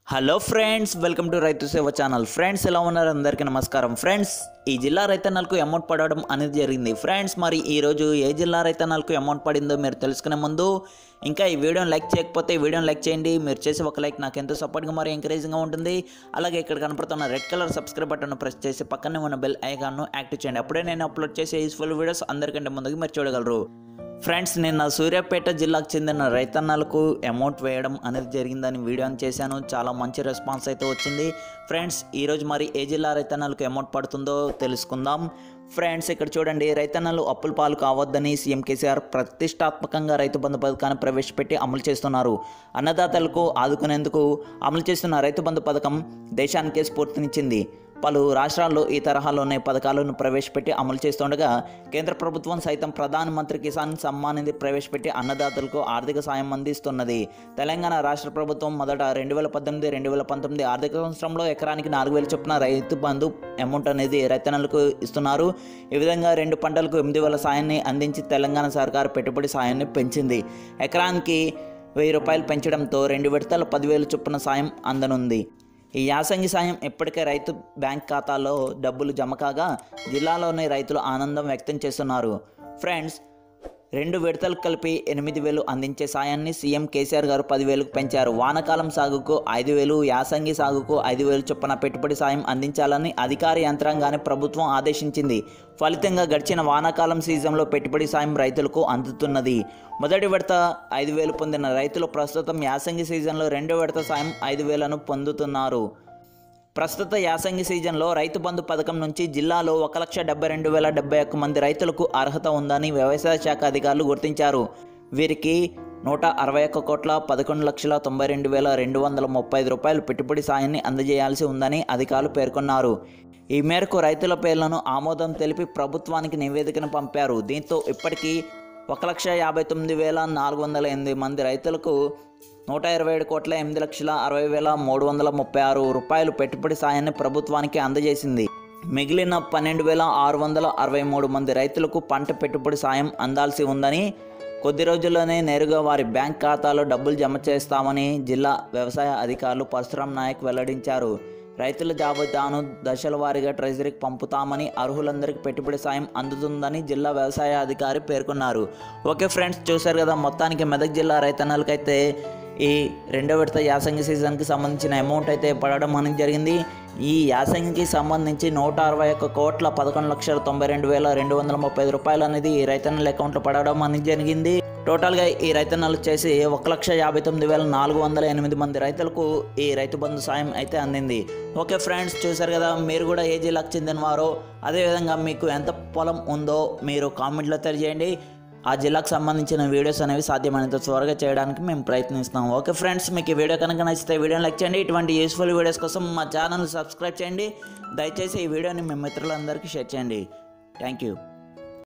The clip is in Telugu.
హలో ఫ్రెండ్స్ వెల్కమ్ టు రైతు సేవ ఛానల్ ఫ్రెండ్స్ ఎలా ఉన్నారు అందరికీ నమస్కారం ఫ్రెండ్స్ ఈ జిల్లా రైతన్నలకు అమౌంట్ పడడం అనేది జరిగింది ఫ్రెండ్స్ మరి ఈరోజు ఏ జిల్లా రైతన్నలకు అమౌంట్ పడిందో మీరు తెలుసుకునే ముందు ఇంకా ఈ వీడియోని లైక్ చేయకపోతే ఈ వీడియోని లైక్ చేయండి మీరు చేసే ఒక లైక్ నాకు ఎంతో సపోర్ట్గా మరి ఎంకరేజింగ్గా ఉంటుంది అలాగే ఇక్కడ కనపడుతున్న red colour subscribe button press చేసి పక్కనే ఉన్న బెల్ ఐకాన్ను యాక్టివ్ చేయండి అప్పుడే నేను అప్లోడ్ చేసే యూస్ఫుల్ వీడియోస్ అందరికంటే ముందుగా మీరు చూడగలరు ఫ్రెండ్స్ నిన్న సూర్యాపేట జిల్లాకు చెందిన రైతన్నలకు అమౌంట్ వేయడం అనేది జరిగిందని వీడియోని చేశాను చాలా మంచి రెస్పాన్స్ అయితే వచ్చింది ఫ్రెండ్స్ ఈరోజు మరి ఏ జిల్లా రైతన్నలకు అమౌంట్ పడుతుందో తెలుసుకుందాం ఫ్రెండ్స్ ఇక్కడ చూడండి రైతన్నలు అప్పుల పాలు కావద్దని సీఎం కేసీఆర్ ప్రతిష్టాత్మకంగా రైతు బంధు పథకాన్ని ప్రవేశపెట్టి అమలు చేస్తున్నారు అన్నదాతలకు ఆదుకునేందుకు అమలు చేస్తున్న రైతు బంధు పథకం దేశానికే స్ఫూర్తినిచ్చింది పలు రాష్ట్రాల్లో ఈ తరహాలోనే పథకాలను ప్రవేశపెట్టి అమలు చేస్తుండగా కేంద్ర ప్రభుత్వం సైతం ప్రధానమంత్రి కిసాన్ సమ్మాన్ నిధి ప్రవేశపెట్టి అన్నదాతలకు ఆర్థిక సాయం అందిస్తున్నది తెలంగాణ రాష్ట్ర ప్రభుత్వం మొదట రెండు వేల పద్దెనిమిది రెండు వేల పంతొమ్మిది ఆర్థిక సంవత్సరంలో ఎకరానికి నాలుగు వేల చొప్పున రైతు బంధు అమౌంట్ అనేది రైతన్నలకు ఇస్తున్నారు ఈ విధంగా రెండు పంటలకు ఎనిమిది వేల సాయాన్ని అందించి తెలంగాణ సర్కారు పెట్టుబడి సాయాన్ని పెంచింది ఎకరానికి వెయ్యి రూపాయలు పెంచడంతో రెండు విడతల పదివేలు చొప్పున సాయం అందనుంది ఈ యాసంగి సాయం ఇప్పటికే రైతు బ్యాంక్ ఖాతాలో డబ్బులు జమ కాగా జిల్లాలోని రైతులు ఆనందం వ్యక్తం చేస్తున్నారు ఫ్రెండ్స్ రెండు విడతలు కలిపి ఎనిమిది వేలు అందించే సాయాన్ని సీఎం కేసీఆర్ గారు పదివేలకు పెంచారు వానకాలం సాగుకు ఐదు వేలు యాసంగి సాగుకు ఐదు వేలు చొప్పున పెట్టుబడి సాయం అందించాలని అధికార యంత్రాంగాన్ని ప్రభుత్వం ఆదేశించింది ఫలితంగా గడిచిన వానాకాలం సీజన్లో పెట్టుబడి సాయం రైతులకు అందుతున్నది మొదటి విడత ఐదు వేలు పొందిన రైతులు ప్రస్తుతం యాసంగి సీజన్లో రెండో విడత సాయం ఐదు వేలను పొందుతున్నారు ప్రస్తుత యాసంగి సీజన్లో రైతు బంధు పథకం నుంచి జిల్లాలో ఒక లక్ష డెబ్బై రెండు వేల డెబ్బై ఒక్క మంది రైతులకు అర్హత ఉందని వ్యవసాయ శాఖ అధికారులు గుర్తించారు వీరికి నూట అరవై ఒక్క కోట్ల పదకొండు లక్షల తొంభై రెండు వేల రెండు వందల ముప్పై ఐదు రూపాయలు పెట్టుబడి సాయాన్ని అందజేయాల్సి ఉందని అధికారులు పేర్కొన్నారు ఈ మేరకు రైతుల పేర్లను ఆమోదం తెలిపి ప్రభుత్వానికి నివేదికను పంపారు దీంతో ఇప్పటికీ ఒక లక్ష యాభై తొమ్మిది వేల నాలుగు వందల ఎనిమిది మంది రైతులకు నూట ఇరవై ఏడు కోట్ల ఎనిమిది లక్షల అరవై వేల మూడు వందల ముప్పై ఆరు రూపాయలు పెట్టుబడి సాయాన్ని ప్రభుత్వానికి అందజేసింది మిగిలిన పన్నెండు వేల ఆరు వందల అరవై మూడు మంది రైతులకు పంట పెట్టుబడి సాయం అందాల్సి ఉందని కొద్ది రోజుల్లోనే నేరుగా వారి బ్యాంక్ ఖాతాలో డబ్బులు జమ చేస్తామని జిల్లా వ్యవసాయ అధికారులు పరశురాం నాయక్ వెల్లడించారు రైతుల జాబితాను దశల వారీగా ట్రెజరీకి పంపుతామని అర్హులందరికీ పెట్టుబడి సాయం అందుతుందని జిల్లా వ్యవసాయ అధికారి పేర్కొన్నారు ఓకే ఫ్రెండ్స్ చూశారు కదా మొత్తానికి మెదక్ జిల్లా రైతన్నలకైతే ఈ రెండో విడత యాసంగి సీజన్కి సంబంధించిన అమౌంట్ అయితే పడడం అనేది జరిగింది ఈ యాసంగికి సంబంధించి నూట అరవై ఒక్క కోట్ల పదకొండు లక్షల తొంభై రెండు వేల రెండు వందల ముప్పై ఐదు రూపాయలు అనేది ఈ రైతన్నల అకౌంట్లో పడడం అనేది జరిగింది టోటల్గా ఈ రైతన్నలు వచ్చేసి ఒక లక్ష యాభై తొమ్మిది వేల నాలుగు వందల ఎనిమిది మంది రైతులకు ఈ రైతు బంధు సాయం అయితే అందింది ఓకే ఫ్రెండ్స్ చూసారు కదా మీరు కూడా ఏ జిల్లాకు చెందినవారో అదేవిధంగా మీకు ఎంత పొలం ఉందో మీరు కామెంట్లో తెలియజేయండి ఆ జిల్లాకు సంబంధించిన వీడియోస్ అనేవి సాధ్యమైనంత త్వరగా చేయడానికి మేము ప్రయత్నిస్తాం ఓకే ఫ్రెండ్స్ మీకు ఈ వీడియో కనుక నచ్చితే వీడియోని లైక్ చేయండి ఇటువంటి యూస్ఫుల్ వీడియోస్ కోసం మా ఛానల్ సబ్స్క్రైబ్ చేయండి దయచేసి ఈ వీడియోని మీ మిత్రులందరికీ షేర్ చేయండి థ్యాంక్ యూ